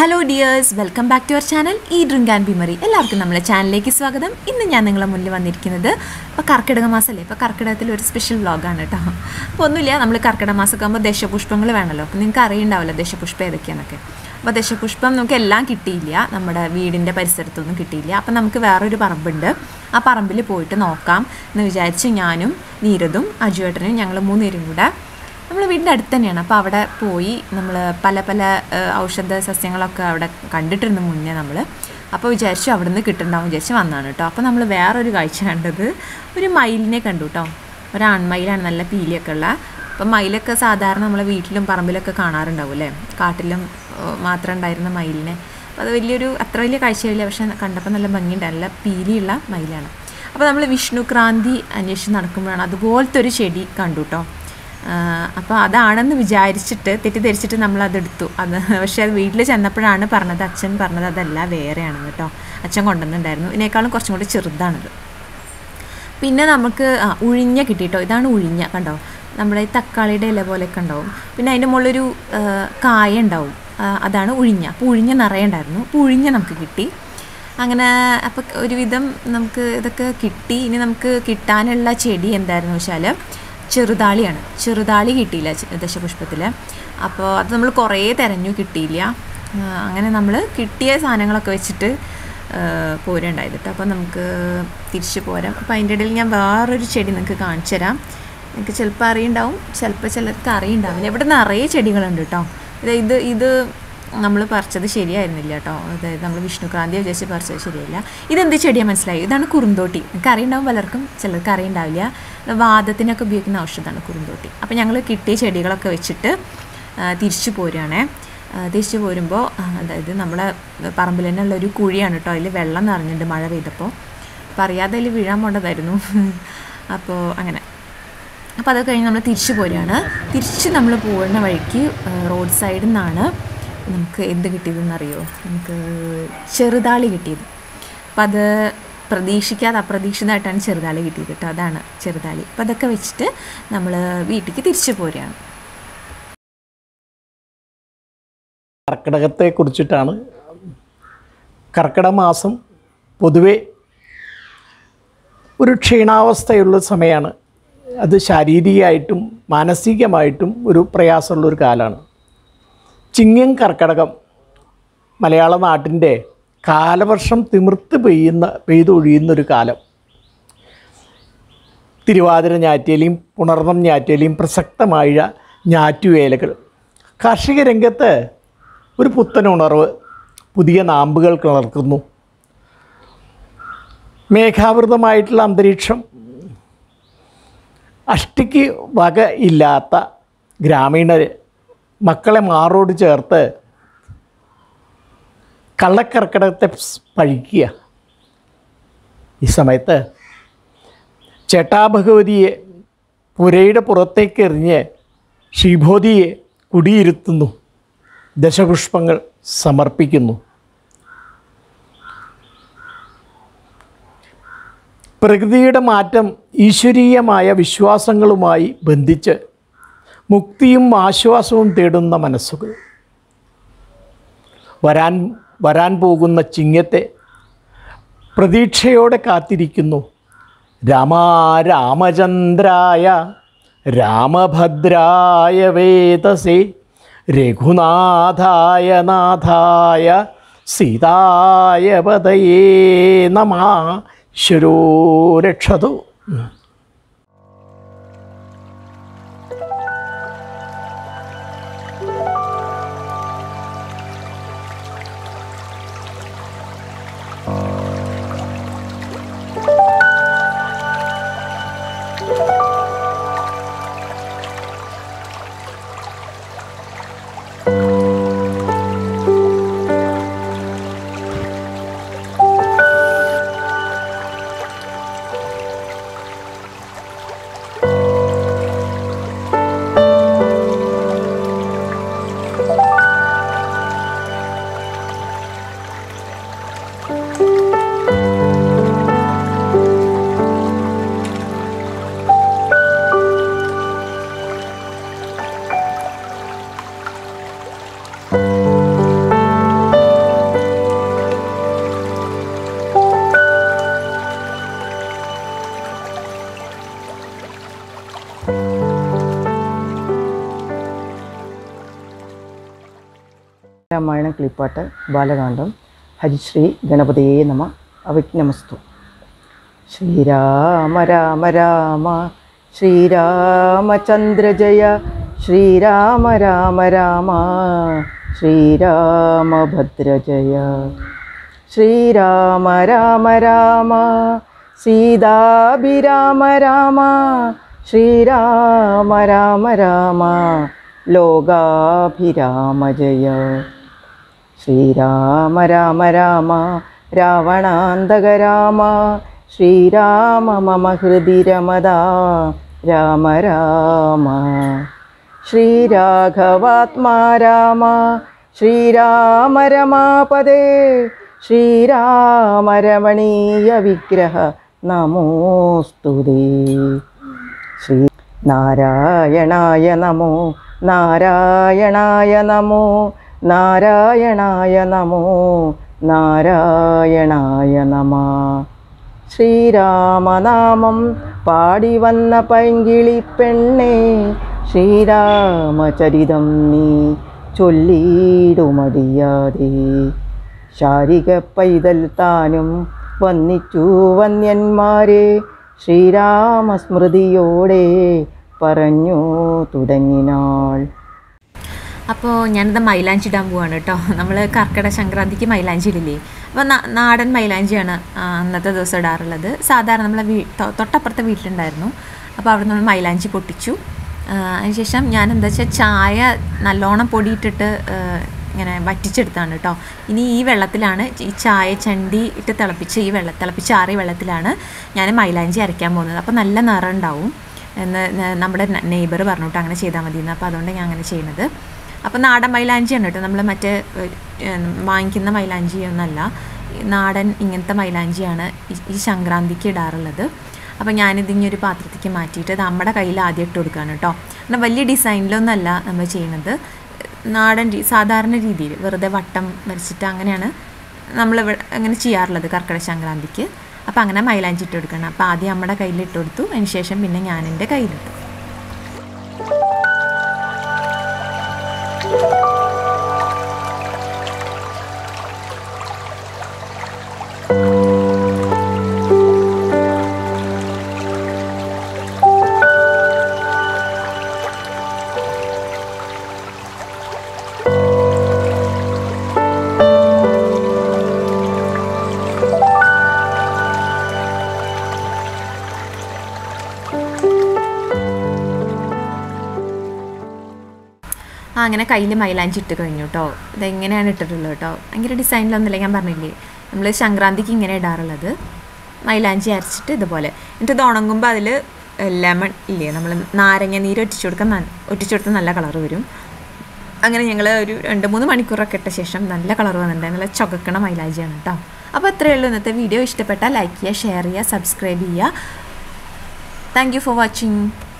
hello dears welcome back to our channel ഈ drink and ബിമറി എല്ലാവർക്കും നമ്മളെ ചാനലിലേക്ക് സ്വാഗതം ഇന്ന് ഞാൻ നിങ്ങളെ മുന്നിൽ വന്നിരിക്കുന്നത് ഇപ്പോൾ കർക്കിടക മാസമല്ലേ ഇപ്പോൾ കർക്കിടകത്തിൽ ഒരു സ്പെഷ്യൽ വ്ളോഗാണ് കേട്ടോ അപ്പോൾ ഒന്നുമില്ല നമ്മൾ കർക്കിടക മാസമൊക്കെ ആകുമ്പോൾ ദശപുഷ്പങ്ങൾ വേണമല്ലോ അപ്പോൾ നിങ്ങൾക്ക് അറിയുണ്ടാവില്ല ദശപുഷ്പം ഏതൊക്കെയാണെന്നൊക്കെ അപ്പോൾ ദശപുഷ്പം നമുക്ക് എല്ലാം കിട്ടിയില്ല നമ്മുടെ വീടിൻ്റെ പരിസരത്തൊന്നും കിട്ടിയില്ല അപ്പോൾ നമുക്ക് വേറൊരു പറമ്പുണ്ട് ആ പറമ്പിൽ പോയിട്ട് നോക്കാം എന്ന് വിചാരിച്ച് ഞാനും നീരതും അജുവേട്ടനും ഞങ്ങൾ മൂന്നുപേരും കൂടെ നമ്മൾ വീടിൻ്റെ അടുത്ത് തന്നെയാണ് അപ്പോൾ അവിടെ പോയി നമ്മൾ പല പല ഏഹ്, ഔഷധ സസ്യങ്ങളൊക്കെ അവിടെ കണ്ടിട്ടുണ്ട് മുന്നേ നമ്മൾ അപ്പോൾ വിചാരിച്ചു അവിടെ നിന്ന് കിട്ടുന്നുണ്ടാവും വിചാരിച്ച് വന്നതാണ് കേട്ടോ അപ്പോൾ നമ്മൾ വേറൊരു കാഴ്ച കണ്ടത് ഒരു മയിലിനെ കണ്ടു കേട്ടോ ഒരു ആൺമയിലാണ് നല്ല പീലിയൊക്കെ ഉള്ള അപ്പം മയിലൊക്കെ സാധാരണ നമ്മളെ വീട്ടിലും പറമ്പിലൊക്കെ കാണാറുണ്ടാവും അല്ലേ കാട്ടിലും ഏഹ്, മാത്രം ഉണ്ടായിരുന്ന മയിലിനെ അപ്പോൾ അത് വലിയൊരു അത്ര വലിയ കാഴ്ചയില്ല പക്ഷെ കണ്ടപ്പോൾ നല്ല ഭംഗിയുണ്ട് നല്ല പീലിയുള്ള മയിലാണ് അപ്പോൾ നമ്മൾ വിഷ്ണുക്രാന്തി അന്വേഷിച്ച് നടക്കുമ്പോഴാണ് അതുപോലത്തെ ഒരു ചെടി കണ്ടു കേട്ടോ അപ്പോൾ അതാണെന്ന് വിചാരിച്ചിട്ട് തെറ്റിദ്ധരിച്ചിട്ട് നമ്മൾ അതെടുത്തു അത് പക്ഷേ അത് വീട്ടിൽ ചെന്നപ്പോഴാണ് പറഞ്ഞത് അച്ഛൻ പറഞ്ഞത് അതല്ല വേറെയാണെന്ന് കേട്ടോ അച്ഛൻ കൊണ്ടുവന്നിട്ടുണ്ടായിരുന്നു ഇതിനേക്കാളും കുറച്ചും കൂടി ചെറുതാണിത് പിന്നെ നമുക്ക് ആ ഉഴിഞ്ഞ കിട്ടിയിട്ടോ ഇതാണ് ഉഴിഞ്ഞ കണ്ടോ നമ്മുടെ ഈ തക്കാളിയുടെ ഇല പോലെയൊക്കെ ഉണ്ടാവും പിന്നെ അതിൻ്റെ മുകളിലൊരു ആ, കായ ഉണ്ടാവും ആ, അതാണ് ഉഴിഞ്ഞ അപ്പോൾ ഉഴിഞ്ഞ നിറയെ ഉണ്ടായിരുന്നു അപ്പോൾ ഉഴിഞ്ഞ നമുക്ക് കിട്ടി അങ്ങനെ അപ്പോൾ ഒരുവിധം നമുക്ക് ഇതൊക്കെ കിട്ടി ഇനി നമുക്ക് കിട്ടാനുള്ള ചെടി എന്തായിരുന്നു വെച്ചാൽ ചെറുതാളിയാണ് ചെറുതാളി കിട്ടിയില്ല ചെ- ദശപുഷ്പത്തിൽ അപ്പോൾ അത് നമ്മൾ കുറേ തിരഞ്ഞു കിട്ടിയില്ല ആ, അങ്ങനെ നമ്മൾ കിട്ടിയ സാധനങ്ങളൊക്കെ വെച്ചിട്ട് പോരുണ്ടായത് കേട്ടോ അപ്പോൾ നമുക്ക് തിരിച്ച് പോരാം അപ്പോൾ അതിൻ്റെ ഇടയിൽ ഞാൻ വേറൊരു ചെടി നിങ്ങൾക്ക് കാണിച്ചു തരാം നിങ്ങൾക്ക് ചിലപ്പോൾ അറിയുണ്ടാവും ചിലപ്പോൾ ചിലർക്ക് അറിയുണ്ടാവില്ല ഇവിടെ നിറയെ ചെടികളുണ്ട് കേട്ടോ ഇത് ഇത് ഇത് നമ്മൾ പറിച്ചത് ശരിയായിരുന്നില്ല കേട്ടോ അതായത് നമ്മൾ വിഷ്ണുക്രാന്തി വിചാരിച്ച് പറിച്ചത് ശരിയല്ല ഇതെന്ത് ചെടിയാണ് മനസ്സിലായി ഇതാണ് കുറുന്തോട്ടി നിങ്ങൾക്ക് അറിയുണ്ടാവും പലർക്കും ചിലർക്ക് അറിയുണ്ടാവില്ല വാദത്തിനൊക്കെ ഉപയോഗിക്കുന്ന ഔഷധമാണ് കുറുന്തോട്ടി അപ്പോൾ ഞങ്ങൾ കിട്ടിയ ചെടികളൊക്കെ വെച്ചിട്ട് ആ, തിരിച്ചു പോരുകയാണേ ആ, തിരിച്ചു പോരുമ്പോൾ ആ, അതായത് നമ്മളെ പറമ്പിൽ തന്നെ ഉള്ള ഒരു കുഴിയാണ് കേട്ടോ അതിൽ വെള്ളം നിറഞ്ഞിട്ടുണ്ട് മഴ പെയ്തപ്പോൾ അപ്പോൾ അറിയാതെ അതിൽ വീഴാൻ പോണ്ടതായിരുന്നു അപ്പോൾ അങ്ങനെ അപ്പോൾ അത് കഴിഞ്ഞ് നമ്മൾ തിരിച്ചു പോരുകയാണ് തിരിച്ച് നമ്മൾ പോകുന്ന വഴിക്ക് റോഡ് സൈഡിൽ നിന്നാണ് നമുക്ക് എന്ത് കിട്ടിയതെന്നറിയോ നമുക്ക് ചെറുതാളി കിട്ടിയത് അപ്പം അത് പ്രതീക്ഷിക്കാതെ അപ്രതീക്ഷിതമായിട്ടാണ് ചെറുതാളി കിട്ടിയത് കേട്ടോ അതാണ് ചെറുതാളി അപ്പോൾ അതൊക്കെ വെച്ചിട്ട് നമ്മൾ വീട്ടിലേക്ക് തിരിച്ചു പോരുകയാണ് കർക്കിടകത്തെ കുറിച്ചിട്ടാണ് കർക്കിടക മാസം പൊതുവെ ഒരു ക്ഷീണാവസ്ഥയുള്ള സമയമാണ് അത് ശാരീരികമായിട്ടും മാനസികമായിട്ടും ഒരു പ്രയാസമുള്ളൊരു കാലമാണ് ചിങ്ങം കർക്കിടകം മലയാള നാട്ടിൻ്റെ കാലവർഷം തിമിർത്ത് പെയ്യുന്ന പെയ്തൊഴിയുന്നൊരു കാലം തിരുവാതിര ഞാറ്റേലിയും പുണർന്നം ഞാറ്റേലിയും പ്രസക്തമായ ഞാറ്റുവേലകൾ കാർഷിക രംഗത്ത് ഒരു പുത്തൻ ഉണർവ് പുതിയ നാമ്പുകൾ കിളർക്കുന്നു മേഘാവൃതമായിട്ടുള്ള അന്തരീക്ഷം അഷ്ടിക്ക് വക ഇല്ലാത്ത ഗ്രാമീണർ മക്കളെ മാറോട് ചേർത്ത് കള്ളക്കർക്കിടകത്തെ പഴിക്കുക ഈ സമയത്ത് ചേട്ടാഭഗവതിയെ പുരയുടെ പുറത്തേക്ക് എറിഞ്ഞ് ശ്രീഭോതിയെ കുടിയിരുത്തുന്നു ദശപുഷ്പങ്ങൾ സമർപ്പിക്കുന്നു പ്രകൃതിയുടെ മാറ്റം ഈശ്വരീയമായ വിശ്വാസങ്ങളുമായി ബന്ധിച്ച് മുക്തിയും ആശ്വാസവും തേടുന്ന മനസ്സുകൾ വരാൻ വരാൻ പോകുന്ന ചിങ്ങത്തെ പ്രതീക്ഷയോടെ കാത്തിരിക്കുന്നു രാമ രാമചന്ദ്രായ രാമഭദ്രായ വേദസേ രഘുനാഥായ നാഥായ സീതായ പതയേ നമ ശരോ രക്ഷതു രാമായണം കിളിപ്പാട്ട് ബാലകാന്ഡം ഹരിശ്രീ ഗണപതിയെ നമ അവിഘ്നമസ്തു ശ്രീരാമ രാമ രാമ ശ്രീരാമചന്ദ്ര ജയ ശ്രീരാമ രാമ രാമ ശ്രീരാമഭദ്ര ജയ ശ്രീരാമ രാമ രാമ സീതാഭിരാമ രാമ ശ്രീരാമ രാമ രാമ ലോകാഭിരാമ ജയ ശ്രീരാമ രാമ രാമ രാവണാന്തക രാമ ശ്രീരാമ മമ ഹൃദി രമദാ രാമ രാമ ശ്രീരാഘവാത്മാ രാമ ശ്രീരാമ രമാപദേ ശ്രീരാമ രമണീയ വിഗ്രഹ നമോസ്തുതേ ശ്രീ നാരായണായ നമോ നാരായണായ നമോ നാരായണായ നമോ നാരായണായ നമ ശ്രീരാമനാമം പാടി വന്ന പൈങ്കിളി പെണ്ണേ ശ്രീരാമചരിതം നീ ചൊല്ലിയിടുമടിയാതെ ശാരിക പൈതൽ താനും വന്നിച്ചു വന്യന്മാരെ ശ്രീരാമസ്മൃതിയോടെ പറഞ്ഞു തുടങ്ങിനാൾ അപ്പോൾ ഞാനിത് മൈലാഞ്ചി ഇടാൻ പോവാണ് കേട്ടോ നമ്മൾ കർക്കിടക സംക്രാന്തിക്ക് മൈലാഞ്ചി ഇടില്ലേ അപ്പോൾ നാടൻ മൈലാഞ്ചിയാണ് ആ, അന്നത്തെ ദിവസം ഇടാറുള്ളത് സാധാരണ നമ്മളെ വീ തൊ- തൊട്ടപ്പുറത്തെ വീട്ടിലുണ്ടായിരുന്നു അപ്പോൾ അവിടെ നമ്മൾ മൈലാഞ്ചി പൊട്ടിച്ചു ആ, അതിനുശേഷം ഞാൻ എന്താ വെച്ചാൽ ചായ നല്ലോണം പൊടിയിട്ടിട്ട് ആ, ഇങ്ങനെ വറ്റിച്ചെടുത്താണ് കേട്ടോ ഇനി ഈ വെള്ളത്തിലാണ് ഈ ചായ ചണ്ടി ഇട്ട് തിളപ്പിച്ച് ഈ വെള്ളം തിളപ്പിച്ചാറിയ വെള്ളത്തിലാണ് ഞാൻ മൈലാഞ്ചി അരയ്ക്കാൻ പോകുന്നത് അപ്പോൾ നല്ല നിറം ഉണ്ടാവും എന്ന് ന- നമ്മുടെ നെയ്ബർ പറഞ്ഞു കേട്ടോ അങ്ങനെ ചെയ്താൽ മതി എന്ന് അപ്പോൾ അതുകൊണ്ട് ഞാൻ അങ്ങനെ ചെയ്യുന്നത് അപ്പോൾ നാടൻ മൈലാഞ്ചിയാണ് കേട്ടോ നമ്മൾ മറ്റേ ഏഹ്, വാങ്ങിക്കുന്ന മൈലാഞ്ചി ഒന്നല്ല നാടൻ ഇങ്ങനത്തെ മൈലാഞ്ചിയാണ് ഈ- ഈ സംക്രാന്തിക്ക് ഇടാറുള്ളത് അപ്പോൾ ഞാനിത് ഇനി ഒരു പാത്രത്തേക്ക് മാറ്റിയിട്ട് ഇത് നമ്മുടെ കയ്യിൽ ആദ്യം ഇട്ട് കൊടുക്കുകയാണ് കേട്ടോ എന്നാൽ വലിയ ഡിസൈനിലൊന്നല്ല നമ്മൾ ചെയ്യുന്നത് നാടൻ രീ സാധാരണ രീതിയിൽ വെറുതെ വട്ടം വരച്ചിട്ട് അങ്ങനെയാണ് നമ്മൾ അങ്ങനെ ചെയ്യാറുള്ളത് കർക്കിടക സംക്രാന്തിക്ക് അപ്പോൾ അങ്ങനെ മൈലാഞ്ചി ഇട്ട് കൊടുക്കണം അപ്പോൾ ആദ്യം നമ്മുടെ കയ്യിൽ ഇട്ട് കൊടുത്തു അതിന് ശേഷം പിന്നെ ഞാൻ എൻ്റെ കയ്യിലിട്ടു ആ അങ്ങനെ കയ്യിൽ മൈലാഞ്ചി ഇട്ട് കഴിഞ്ഞു കേട്ടോ ഇതെങ്ങനെയാണ് ഇട്ടിട്ടുള്ളത് കേട്ടോ ഭയങ്കര ഡിസൈനിലൊന്നുമില്ല ഞാൻ പറഞ്ഞില്ലേ നമ്മൾ സംക്രാന്തിക്ക് ഇങ്ങനെ ഇടാറുള്ളത് മൈലാഞ്ചി അരച്ചിട്ട് ഇതുപോലെ എന്നിട്ട് ഇത് ഉണങ്ങുമ്പോൾ അതിൽ ലെമൺ ഇല്ലേ നമ്മൾ നാരങ്ങ നീര് ഒറ്റിച്ചു കൊടുക്കാൻ ഒറ്റിച്ചു കൊടുത്താൽ നല്ല കളർ വരും അങ്ങനെ ഞങ്ങൾ ഒരു രണ്ട് മൂന്ന് മണിക്കൂറൊക്കെ ഇട്ട ശേഷം നല്ല കളർ വന്നിട്ടുണ്ട് നല്ല ചുകക്കണ മൈലാഞ്ചിയാണ് കേട്ടോ അപ്പോൾ അത്രയേ ഉള്ളൂ ഇന്നത്തെ വീഡിയോ ഇഷ്ടപ്പെട്ടാൽ ലൈക്ക് ചെയ്യുക ഷെയർ ചെയ്യുക സബ്സ്ക്രൈബ് ചെയ്യുക താങ്ക് യു ഫോർ വാച്ചിങ്